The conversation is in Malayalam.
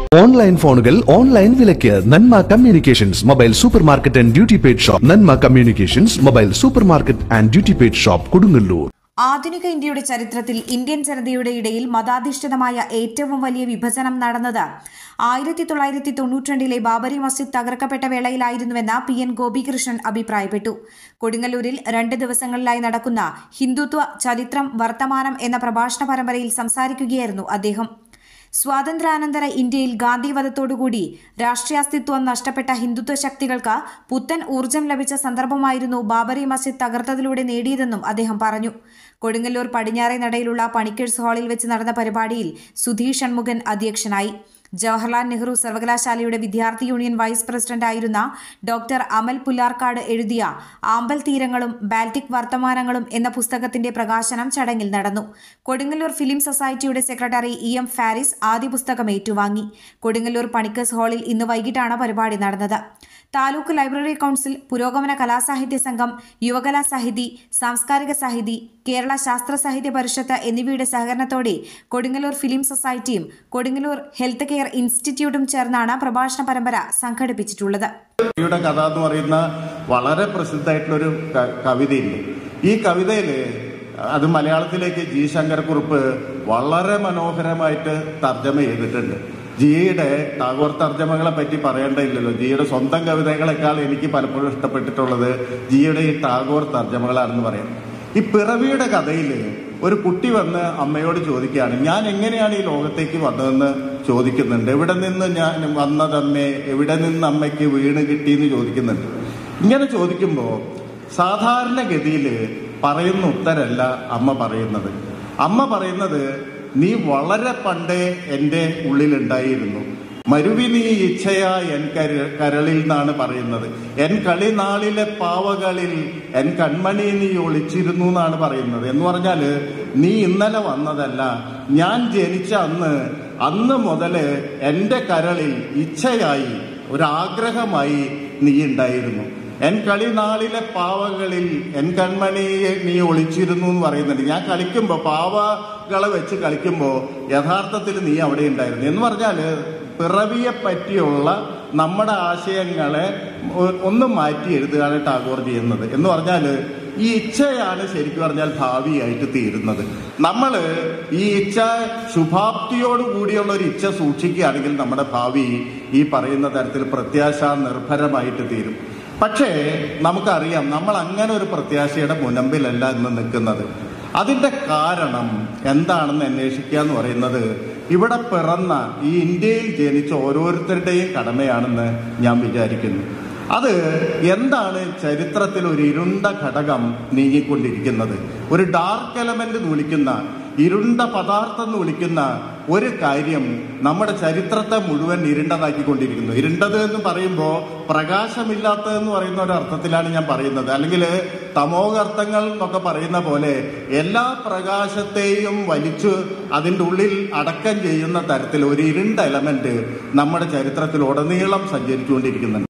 ഓൺലൈൻ ഫോണുകൾ ഓൺലൈൻ വിലയ്ക്ക് Nanma communications mobile super market and duty paid shop Nanma communications mobile super market and duty paid shop Kodungallur ആധുനിക ഇന്ത്യയുടെ ചരിത്രത്തിൽ ഇന്ത്യൻ ജനതയുടെ ഇടയിൽ മതാധിഷ്ഠിതമായ ഏറ്റവും വലിയ വിഭജനം നടന്നത് ആയിരത്തി തൊള്ളായിരത്തി തൊണ്ണൂറ്റിരണ്ടിലെ ബാബരി മസ്ജിദ് തകർക്കപ്പെട്ട വേളയിലായിരുന്നുവെന്ന് പി എൻ ഗോപികൃഷ്ണൻ അഭിപ്രായപ്പെട്ടു കൊടുങ്ങല്ലൂരിൽ രണ്ട് ദിവസങ്ങളിലായി നടക്കുന്ന ഹിന്ദുത്വ ചരിത്രം വർത്തമാനം എന്ന പ്രഭാഷണ പരമ്പരയിൽ സംസാരിക്കുകയായിരുന്നു അദ്ദേഹം സ്വാതന്ത്ര്യാനന്തര ഇന്ത്യയിൽ ഗാന്ധി വധത്തോടുകൂടി രാഷ്ട്രീയാസ്തിത്വം നഷ്ടപ്പെട്ട ഹിന്ദുത്വ ശക്തികൾക്ക് പുത്തൻ ഊർജം ലഭിച്ച സന്ദർഭമായിരുന്നു ബാബറി മസ്ജിദ് തകർത്തതിലൂടെ നേടിയതെന്നും അദ്ദേഹം പറഞ്ഞു കൊടുങ്ങല്ലൂർ പടിഞ്ഞാറേ നടയിലുള്ള പണിക്കേഴ്സ് ഹാളിൽ വെച്ച് നടന്ന പരിപാടിയിൽ സുധീഷ് ഷൺമുഖൻ അധ്യക്ഷനായി ജവഹർലാൽ നെഹ്റു സർവകലാശാലയുടെ വിദ്യാർത്ഥി യൂണിയൻ വൈസ് പ്രസിഡന്റായിരുന്ന ഡോക്ടർ അമൽ പുല്ലാർക്കാട് എഴുതിയ ആമ്പൽ തീരങ്ങളും ബാൽറ്റിക് വർത്തമാനങ്ങളും എന്ന പുസ്തകത്തിന്റെ പ്രകാശനം ചടങ്ങിൽ നടന്നു കൊടുങ്ങല്ലൂർ ഫിലിം സൊസൈറ്റിയുടെ സെക്രട്ടറി ഇ എം ഫാരിസ് ആദ്യ പുസ്തകം ഏറ്റുവാങ്ങി കൊടുങ്ങല്ലൂർ പണിക്കേഴ്സ് ഹാളിൽ ഇന്ന് വൈകിട്ടാണ് പരിപാടി നടന്നത് താലൂക്ക് ലൈബ്രറി കൗൺസിൽ പുരോഗമന കലാസാഹിത്യ സംഘം യുവകലാ സാഹിതി സാംസ്കാരിക സാഹിതി കേരള ശാസ്ത്ര സാഹിത്യ പരിഷത്ത് എന്നിവയുടെ സഹകരണത്തോടെ കൊടുങ്ങല്ലൂർ ഫിലിം സൊസൈറ്റിയും കൊടുങ്ങല്ലൂർ ഹെൽത്ത് കെയർ ഇൻസ്റ്റിറ്റ്യൂട്ടും ചേർന്നാണ് പ്രഭാഷണ പരമ്പര സംഘടിപ്പിച്ചിട്ടുള്ളത് കവിയുടെ കഥ എന്ന് പറയുന്ന വളരെ പ്രസിദ്ധമായിട്ടുള്ളൊരു ക- കവിതയുണ്ട് ഈ കവിതയിൽ അത് മലയാളത്തിലേക്ക് ജി ശങ്കരക്കുറുപ്പ് വളരെ മനോഹരമായിട്ട് തർജ്ജമ ചെയ്തിട്ടുണ്ട് ജിയുടെ ടാഗോർ തർജ്ജമകളെ പറ്റി പറയേണ്ടതില്ലല്ലോ ജിയുടെ സ്വന്തം കവിതകളെക്കാൾ എനിക്ക് പലപ്പോഴും ഇഷ്ടപ്പെട്ടിട്ടുള്ളത് ജിയുടെ ഈ ടാഗോർ തർജ്ജമകളാണെന്ന് പറയാം ഈ പിറവിയുടെ കഥയിൽ ഒരു കുട്ടി വന്ന് അമ്മയോട് ചോദിക്കുകയാണ് ഞാൻ എങ്ങനെയാണ് ഈ ലോകത്തേക്ക് വന്നതെന്ന് ചോദിക്കുന്നുണ്ട് എവിടെ നിന്ന് ഞാൻ വന്നതമ്മേ എവിടെ നിന്ന് അമ്മയ്ക്ക് വീണ് കിട്ടിയെന്ന് ചോദിക്കുന്നുണ്ട് ഇങ്ങനെ ചോദിക്കുമ്പോൾ സാധാരണഗതിയിൽ പറയുന്ന ഉത്തരല്ല അമ്മ പറയുന്നത് അമ്മ പറയുന്നത് നീ വളരെ പണ്ടേ എൻ്റെ ഉള്ളിലുണ്ടായിരുന്നു മരുവി നീ ഇച്ഛയാ എൻ കര കരളിൽ നിന്നാണ് പറയുന്നത് എൻ കളിനാളിലെ പാവകളിൽ എൻ കൺമണി നീ ഒളിച്ചിരുന്നു എന്നാണ് പറയുന്നത് എന്ന് പറഞ്ഞാൽ നീ ഇന്നലെ വന്നതല്ല ഞാൻ ജനിച്ച അന്ന് അന്ന് മുതല് എൻ്റെ കരളിൽ ഇച്ഛയായി ഒരാഗ്രഹമായി നീ ഉണ്ടായിരുന്നു എൻ കളിനാളിലെ പാവകളിൽ എൻ കൺമണിയെ നീ ഒളിച്ചിരുന്നു എന്ന് പറയുന്നുണ്ട് ഞാൻ കളിക്കുമ്പോ പാവകളെ വെച്ച് കളിക്കുമ്പോ യഥാർത്ഥത്തിൽ നീ അവിടെ ഉണ്ടായിരുന്നു എന്ന് പറഞ്ഞാല് പിറവിയെ പറ്റിയുള്ള നമ്മുടെ ആശയങ്ങളെ ഒ- ഒന്ന് മാറ്റി എഴുതുകയാണ് ടാഗോർ ചെയ്യുന്നത് എന്ന് പറഞ്ഞാല് ഈ ഇച്ഛയാണ് ശരിക്കും പറഞ്ഞാൽ ഭാവിയായിട്ട് തീരുന്നത് നമ്മൾ ഈ ഇച്ഛ ശുഭാപ്തിയോട് കൂടിയുള്ള ഒരു ഇച്ഛ സൂക്ഷിക്കുകയാണെങ്കിൽ നമ്മുടെ ഭാവി ഈ പറയുന്ന തരത്തിൽ പ്രത്യാശ നിർഭരമായിട്ട് തീരും പക്ഷേ നമുക്കറിയാം നമ്മൾ അങ്ങനെ ഒരു പ്രത്യാശയുടെ മുനമ്പിലല്ല ഇന്ന് നിൽക്കുന്നത് അതിന്റെ കാരണം എന്താണെന്ന് അന്വേഷിക്കുക എന്ന് പറയുന്നത് ഇവിടെ പിറന്ന ഈ ഇന്ത്യയിൽ ജനിച്ച ഓരോരുത്തരുടെയും കടമയാണെന്ന് ഞാൻ വിചാരിക്കുന്നു അത് എന്താണ് ചരിത്രത്തിൽ ഒരു ഇരുണ്ട ഘടകം നീങ്ങിക്കൊണ്ടിരിക്കുന്നത് ഒരു ഡാർക്ക് എലമെന്റ് എന്ന് വിളിക്കുന്ന ഇരുണ്ട പദാർത്ഥം എന്ന് വിളിക്കുന്ന ഒരു കാര്യം നമ്മുടെ ചരിത്രത്തെ മുഴുവൻ ഇരുണ്ടതാക്കിക്കൊണ്ടിരിക്കുന്നു ഇരുണ്ടത് എന്ന് പറയുമ്പോൾ പ്രകാശമില്ലാത്തത് എന്ന് പറയുന്ന ഒരു അർത്ഥത്തിലാണ് ഞാൻ പറയുന്നത് അല്ലെങ്കിൽ തമോഗർത്തങ്ങൾ എന്നൊക്കെ പറയുന്ന പോലെ എല്ലാ പ്രകാശത്തെയും വലിച്ചു അതിൻ്റെ ഉള്ളിൽ അടക്കം ചെയ്യുന്ന തരത്തിൽ ഒരു ഇരുണ്ട എലമെന്റ് നമ്മുടെ ചരിത്രത്തിൽ ഉടനീളം സഞ്ചരിച്ചുകൊണ്ടിരിക്കുന്നുണ്ട്